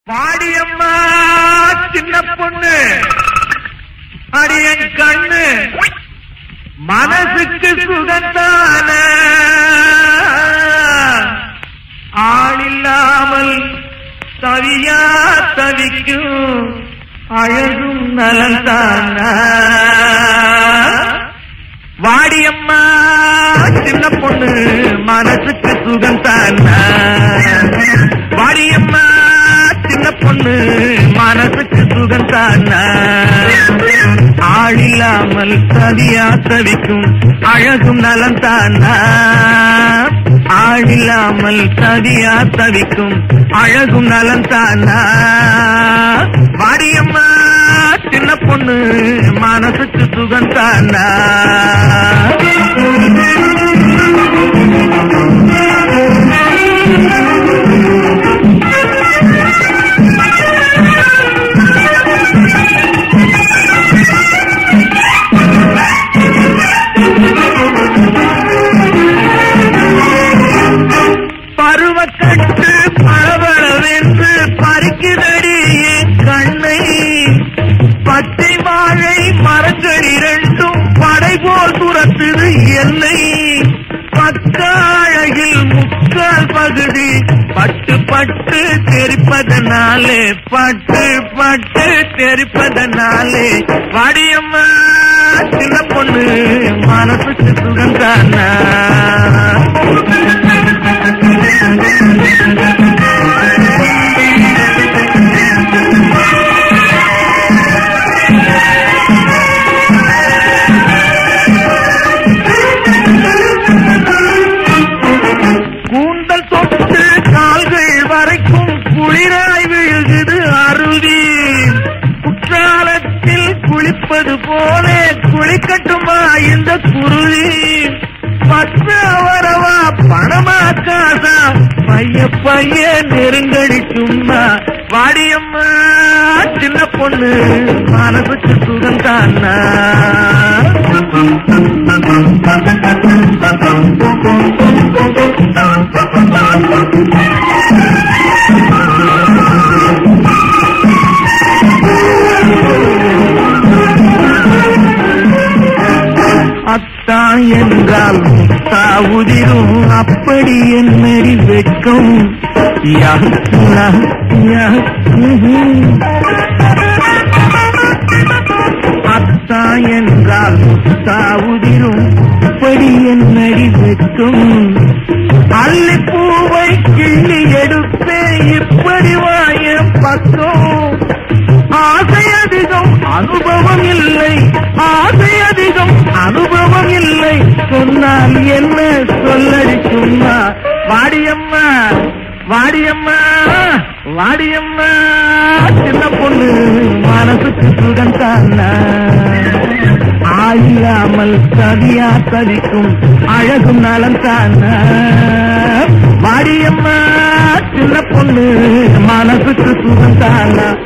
வாடியம்மா சின்ன பொண்ணு அடியன் கண்ணு மனசுக்கு சுகந்தான ஆளில்லாமல் தவியா தவிக்கும் அழகும் நலந்தான வாடியம்மா சின்ன பொண்ணு மனசுக்கு சுகந்தான வாடியம்மா சின்ன பொண்ணு மனசுக்கு சுகந்தான ஆளில்லாமல் தவியா தவிக்கும் அழகும் நலந்தானா ஆளில்லாமல் தவியா தவிக்கும் அழகும் நலந்தானா வாடியம்மா சின்ன பொண்ணு மனசுக்கு சுகந்தானா பருவக்கட்டு பளபளவென்று பறிக்குதடி என் கண்ணை பச்சை வாழை மரங்கள் இரண்டும் படை போல் துரத்துது என்னை பக்காழகில் முக்கால் பகுதி பட்டு பட்டு தெரிப்பதனாலே பட்டு பட்டு தெரிப்பதனாலே வாடியம்மா சின்ன பொண்ணு மனசுக்கு சுகந்தானா கூந்தல் தொட்டு கால்கள் வரைக்கும் குளிராய் விழுகுது அருவி குற்றாலத்தில் குளிப்பது போல குளிக்கட்டுமா இந்த குருவி பத்து வரவா பணமா காசா பைய பைய நெருங்கடி சும்மா வாடியம்மா சின்ன பொண்ணு மனசுக்கு சுகம் தானா அத்தா என்றால் முத்தா உதிரும் அப்படி என்னடி வெட்கம் யா, யா, யா, ம்ஹும். அத்தா என்றால் முத்தா உதிரும் அப்படி என்னடி வெட்கம் அல்லிப்பூவை கிள்ளி எடுப்பே இப்படி வாய பக்கம் ஆசை அதிகம் அனுபவம் இல்லை ஆசை அதிகம் அனுபவம் இல்லை சொன்னால் என்ன சொல்லடி சும்மா வாடியம்மா வாடியம்மா வாடியம்மா சின்ன பொண்ணு மனசுக்கு சுகம் தானா ஆயில்லாமல் தவியா தவிக்கும் அழகும் நலம் தானா வாடியம்மா சின்ன பொண்ணு மனசுக்கு சுகம் தானா